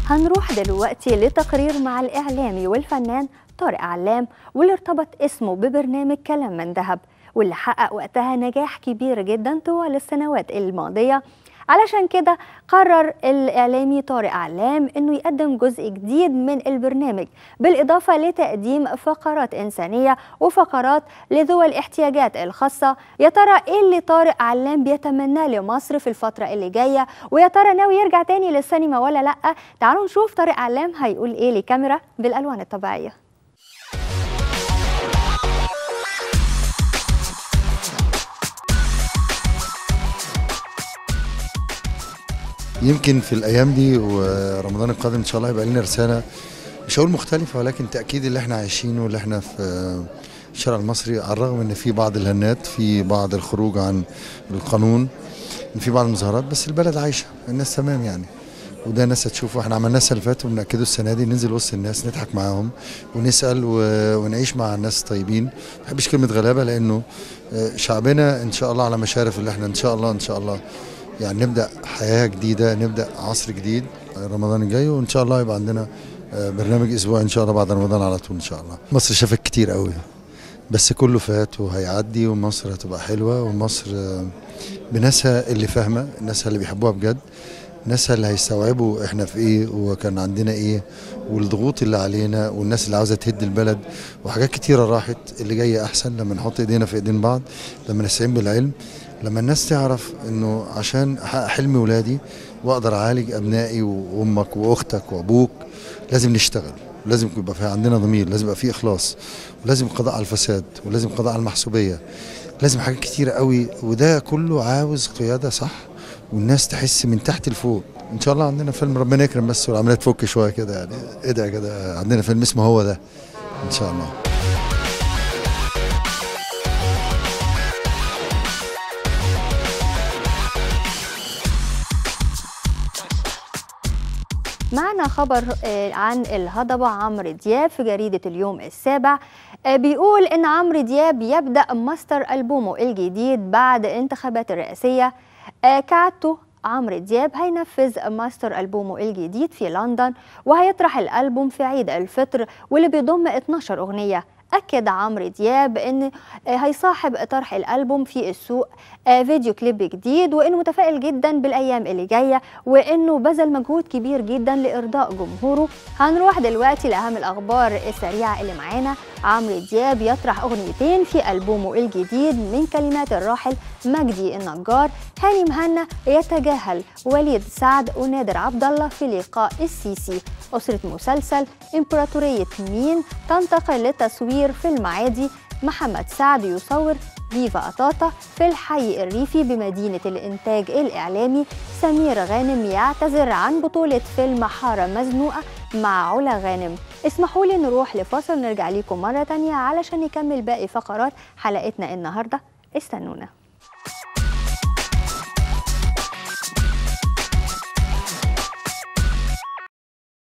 هنروح دلوقتي لتقرير مع الإعلامي والفنان طارق علام واللي ارتبط اسمه ببرنامج كلام من ذهب واللي حقق وقتها نجاح كبير جدا طوال السنوات الماضية علشان كده قرر الإعلامي طارق علام إنه يقدم جزء جديد من البرنامج بالإضافة لتقديم فقرات إنسانية وفقرات لذوي الاحتياجات الخاصة يا ترى إيه اللي طارق علام بيتمناه لمصر في الفترة اللي جاية ويا ترى ناوي يرجع تاني للسينما ولا لأ تعالوا نشوف طارق علام هيقول إيه لكاميرا بالألوان الطبيعية يمكن في الايام دي ورمضان القادم ان شاء الله يبقى لنا رساله مش هقول مختلفه ولكن تاكيد اللي احنا عايشينه واللي احنا في الشارع المصري على الرغم ان في بعض الهنات في بعض الخروج عن القانون ان في بعض المظاهرات بس البلد عايشه الناس تمام يعني وده الناس هتشوفه احنا عملناه السنه اللي فاتت وبناكده السنه دي ننزل وسط الناس نضحك معاهم ونسال و... ونعيش مع الناس الطيبين ما بحبش كلمه غلابه لانه شعبنا ان شاء الله على مشارف اللي احنا ان شاء الله ان شاء الله يعني نبدا حياه جديده نبدا عصر جديد رمضان الجاي وان شاء الله يبقى عندنا برنامج اسبوع ان شاء الله بعد رمضان على طول ان شاء الله مصر شافت كتير قوي بس كله فات وهيعدي ومصر هتبقى حلوه ومصر بناسها اللي فاهمه الناس اللي بيحبوها بجد الناس اللي هيستوعبوا احنا في ايه وكان عندنا ايه والضغوط اللي علينا والناس اللي عاوزه تهد البلد وحاجات كتيره راحت اللي جايه احسن لما نحط ايدينا في ايدين بعض لما نستعين بالعلم لما الناس تعرف انه عشان احقق حلم ولادي واقدر اعالج ابنائي وامك واختك وابوك لازم نشتغل لازم يبقى في عندنا ضمير لازم يبقى في اخلاص ولازم قضاء على الفساد ولازم قضاء على المحسوبيه لازم حاجات كتيره قوي وده كله عاوز قياده صح والناس تحس من تحت لفوق ان شاء الله عندنا فيلم ربنا يكرم بس والعمليه تفك شويه كده يعني ادعي كده عندنا فيلم اسمه هو ده ان شاء الله معنا خبر عن الهضبة عمرو دياب في جريدة اليوم السابع بيقول إن عمرو دياب يبدأ ماستر ألبومه الجديد بعد انتخابات الرئاسية كعادته عمرو دياب هينفذ ماستر ألبومه الجديد في لندن وهيطرح الألبوم في عيد الفطر واللي بيضم 12 أغنية أكد عمرو دياب أن هيصاحب طرح الألبوم في السوق فيديو كليب جديد وأنه متفائل جدا بالأيام اللي جاية وأنه بذل مجهود كبير جدا لإرضاء جمهوره هنروح دلوقتي لأهم الأخبار السريعة اللي معانا عمرو دياب يطرح أغنيتين في ألبومه الجديد من كلمات الراحل مجدي النجار هاني مهنا يتجاهل وليد سعد ونادر عبد الله في لقاء السيسي أسرة مسلسل إمبراطورية مين تنتقل للتصوير في المعادي محمد سعد يصور فيفا أطاطا في الحي الريفي بمدينة الإنتاج الإعلامي سمير غانم يعتذر عن بطولة فيلم حارة مزنوقة مع علا غانم اسمحوا لي نروح لفاصل نرجع لكم مرة تانية علشان نكمل باقي فقرات حلقتنا النهاردة استنونا